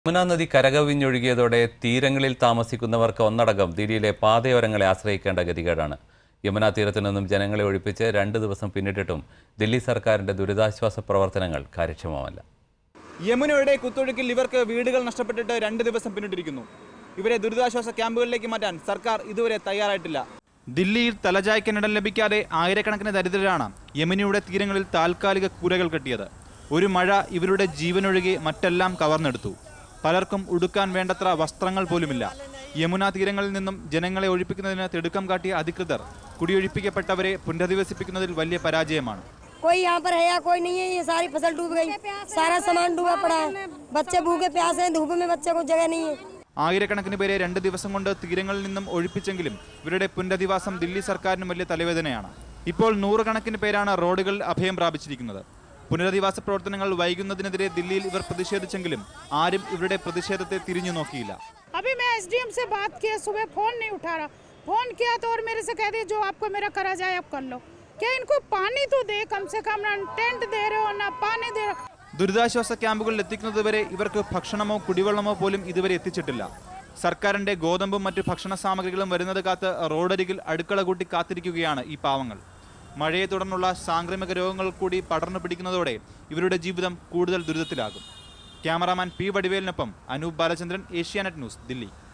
യമുനാ നദി കരകവിഞ്ഞൊഴുകിയതോടെ തീരങ്ങളിൽ താമസിക്കുന്നവർക്ക് ഒന്നടങ്കം ദില്ലിയിലെ പാതയോരങ്ങളെ ആശ്രയിക്കേണ്ട ഗതികേടാണ് യമുനാ തീരത്തു നിന്നും ജനങ്ങളെ ഒഴിപ്പിച്ച് രണ്ട് ദിവസം പിന്നിട്ടിട്ടും ദില്ലി സർക്കാരിന്റെ ദുരിതാശ്വാസ പ്രവർത്തനങ്ങൾ കാര്യക്ഷമമല്ല യമുനയുടെ കുത്തൊഴുക്കിൽ ഇവർക്ക് വീടുകൾ നഷ്ടപ്പെട്ടിട്ട് രണ്ട് ദിവസം പിന്നിട്ടിരിക്കുന്നു ഇവരെ ദുരിതാശ്വാസ ക്യാമ്പുകളിലേക്ക് മാറ്റാൻ സർക്കാർ ഇതുവരെ തയ്യാറായിട്ടില്ല ദില്ലിയിൽ തലചായ്ക്കനിടം ലഭിക്കാതെ ആയിരക്കണക്കിന് ദരിദ്രരാണ് യമുനയുടെ തീരങ്ങളിൽ താൽക്കാലിക കൂരകൾ കെട്ടിയത് ഒരു മഴ ഇവരുടെ ജീവനൊഴികെ മറ്റെല്ലാം കവർന്നെടുത്തു പലർക്കും ഉടുക്കാൻ വേണ്ടത്ര വസ്ത്രങ്ങൾ പോലുമില്ല യമുന തീരങ്ങളിൽ നിന്നും ജനങ്ങളെ ഒഴിപ്പിക്കുന്നതിന് തിടുക്കം കാട്ടിയ അധികൃതർ കുടിയൊഴിപ്പിക്കപ്പെട്ടവരെ പുനരധിവസിപ്പിക്കുന്നതിൽ വലിയ പരാജയമാണ് कोई यहाँ पर है या कोई नहीं है ये सारी फसल डूब गई सारा सामान डूबा पड़ा है बच्चे भूखे प्यासे हैं धूप में बच्चे को जगह नहीं है ആയിരക്കണക്കിന് പേരെ രണ്ട് ദിവസം കൊണ്ട് തീരങ്ങളിൽ നിന്നും ഒഴിപ്പിച്ചെങ്കിലും ഇവരുടെ പുനരധിവാസം ദില്ലി സർക്കാരിനും വലിയ തലവേദനയാണ് ഇപ്പോൾ നൂറുകണക്കിന് പേരാണ് റോഡുകളിൽ അഭയം പ്രാപിച്ചിരിക്കുന്നത് പുനരധിവാസ പ്രവർത്തനങ്ങൾ വൈകുന്നതിനെതിരെ ദില്ലിയിൽ ഇവർ പ്രതിഷേധിച്ചെങ്കിലും ആരും ഇവരുടെ പ്രതിഷേധത്തെ തിരിഞ്ഞു നോക്കിയില്ല अभी मैं एसडीएम से बात किया सुबह फोन नहीं उठा रहा फोन किया तो और मेरे से कह दिए जो आपको मेरा करा जाए आप कर लो क्या इनको पानी तो दे कम से कम ना टेंट दे रहे हो ना पानी दे रहे हो ദുരിതാശ്വാസ ക്യാമ്പുകളിൽ എത്തിക്കുന്നതുവരെ ഇവർക്ക് ഭക്ഷണമോ കുടിവെള്ളമോ പോലും ഇതുവരെ എത്തിച്ചിട്ടില്ല സർക്കാരിന്റെ ഗോതമ്പും മറ്റു ഭക്ഷണ സാമഗ്രികളും വരുന്നത് കാത്ത് റോഡരികിൽ അടുക്കള കൂട്ടി കാത്തിരിക്കുകയാണ് ഈ പാവങ്ങൾ മഴയെ തുടർന്നുള്ള സാംക്രമിക രോഗങ്ങൾ കൂടി പടർന്നു പിടിക്കുന്നതോടെ ഇവരുടെ ജീവിതം കൂടുതൽ ദുരിതത്തിലാകും ക്യാമറാമാൻ പി വടിവേലിനൊപ്പം അനൂപ് ബാലചന്ദ്രൻ ഏഷ്യാനെറ്റ് ന്യൂസ് ദില്ലി